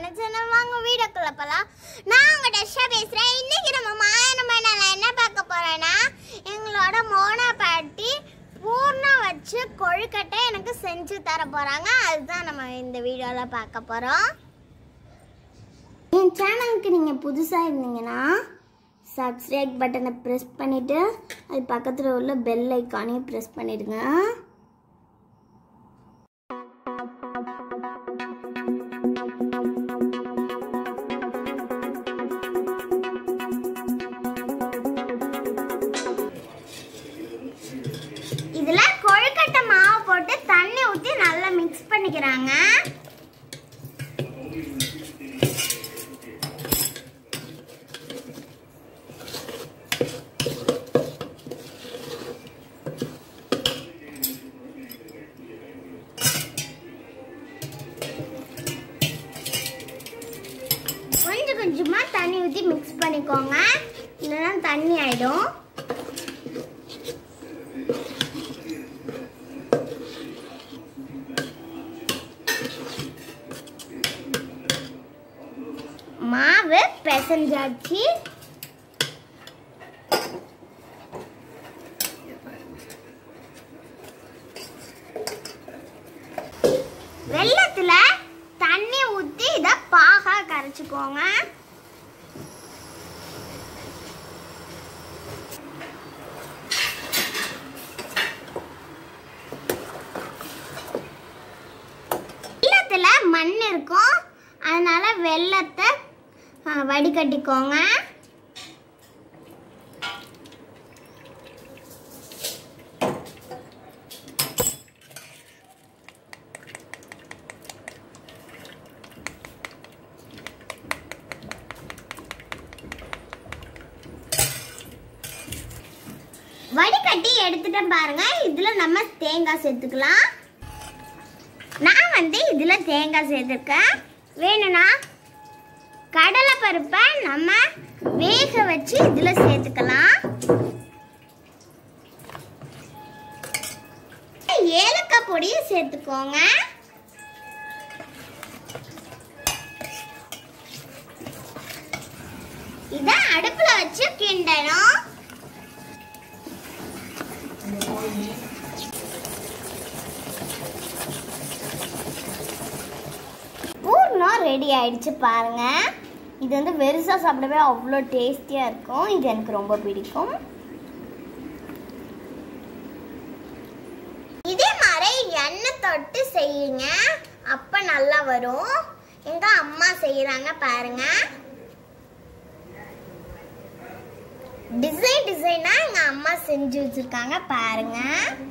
நம்ம சேனல் வாங்க வீடியோக்குள்ள போலாம் நான் உங்க டெஷா பேசுறேன் இன்னைக்கு நம்ம மாயன மேனால என்ன பார்க்க போறோம்னா எங்களோட மோனா பாட்டி பூர்ணா வச்சு கொழுக்கட்டை எனக்கு செஞ்சு தர போறாங்க அதுதான் நம்ம இந்த வீடியோல பார்க்க போறோம் என் சேனலுக்கு நீங்க புதுசா இருந்தீங்கன்னா சப்ஸ்கிரைப் பட்டனை ப்ரெஸ் பண்ணிட்டு அது பக்கத்தில் உள்ள பெல் ஐக்கானையும் ப்ரெஸ் பண்ணிடுங்க இதுல கொழுக்கட்டை மாவு போட்டு தண்ணி ஊத்தி நல்லா மிக்ஸ் பண்ணிக்கிறாங்க கொஞ்சம் கொஞ்சமா தண்ணி ஊத்தி மிக்ஸ் பண்ணிக்கோங்க இல்லைன்னா தண்ணி ஆயிடும் மாவு பிசைஞ்சாச்சு வெள்ளத்துல தண்ணி ஊத்தி இத பாகா கரைச்சுக்கோங்க வெள்ளத்துல மண் இருக்கும் அதனால வெள்ளத்தை ஆ, வடிகட்டிக்கோங்க வடிகட்டி எடுத்துட்டேன் பாருங்க இதுல நம்ம தேங்காய் சேர்த்துக்கலாம் நான் வந்து இதுல தேங்காய் சேர்த்துருக்கேன் வேணும்னா கடலை பருப்பை நம்ம வேக வச்சு இதுல சேர்த்துக்கலாம் ஏலக்காய் பொடியும் சேர்த்துக்கோங்க இத அடுப்புல வச்சு கிண்டணும் பூர்ணம் ரெடி ஆயிடுச்சு பாருங்க இது வந்து வெறுசா சாப்பிடவே அவ்வளோ டேஸ்டியா இருக்கும் இது எனக்கு ரொம்ப பிடிக்கும் இதே மாதிரி எண்ணெய் தொட்டு செய்யுங்க அப்ப நல்லா வரும் எங்க அம்மா செய்யறாங்க பாருங்க டிசைன் டிசைனா எங்க அம்மா செஞ்சு வச்சிருக்காங்க பாருங்க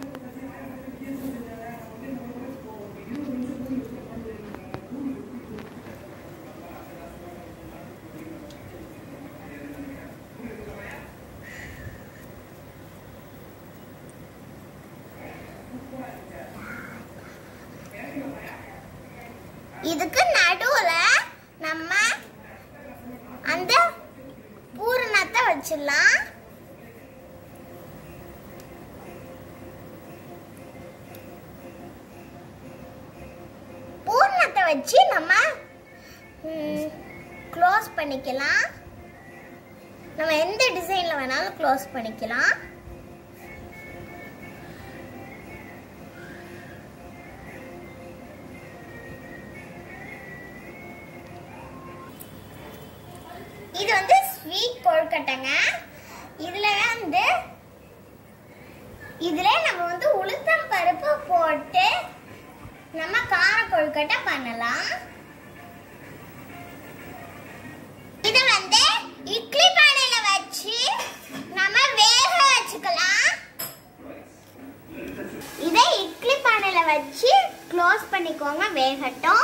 இதுக்கு நடுவுல நம்ம அந்த பூரணத்தை வச்சிடலாம் பூரணத்தை வச்சு நம்ம க்ளோஸ் பண்ணிக்கலாம் நம்ம எந்த டிசைன்ல வேணாலும் க்ளோஸ் பண்ணிக்கலாம் இது வந்து ஸ்வீட் கொழுக்கட்டைங்க இதுல வந்து இதுல நம்ம வந்து உளுத்தம் பருப்பு போட்டு நம்ம கார கொழுக்கட்டை பண்ணலாம் இது வந்து இட்லி பானையில வச்சு நம்ம வேக வச்சுக்கலாம் இதை இட்லி பானையில வச்சு க்ளோஸ் பண்ணிக்கோங்க வேகட்டும்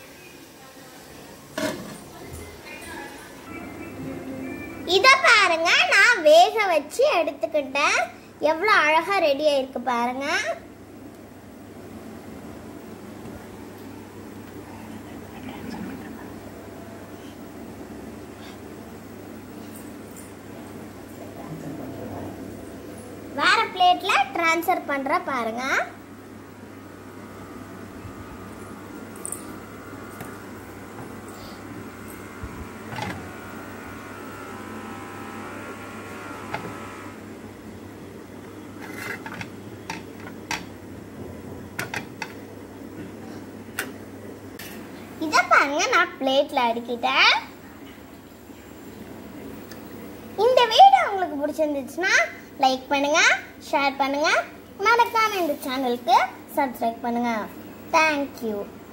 இத பாருங்க நான் வேக வச்சு எடுத்துக்கிட்டேன் எவ்வளவு அழகா ரெடி ஆயிருக்கு பாருங்க வேற பிளேட்ல ட்ரான்ஸ்ஃபர் பண்ற பாருங்க இதை பாருங்க நான் பிளேட்ல அடுக்கிட்டேன் இந்த வீடியோ உங்களுக்கு பிடிச்சிருந்துச்சுன்னா லைக் பண்ணுங்க ஷேர் பண்ணுங்க மறக்காம இந்த சேனலுக்கு சப்ஸ்கிரைப் பண்ணுங்க தேங்க்யூ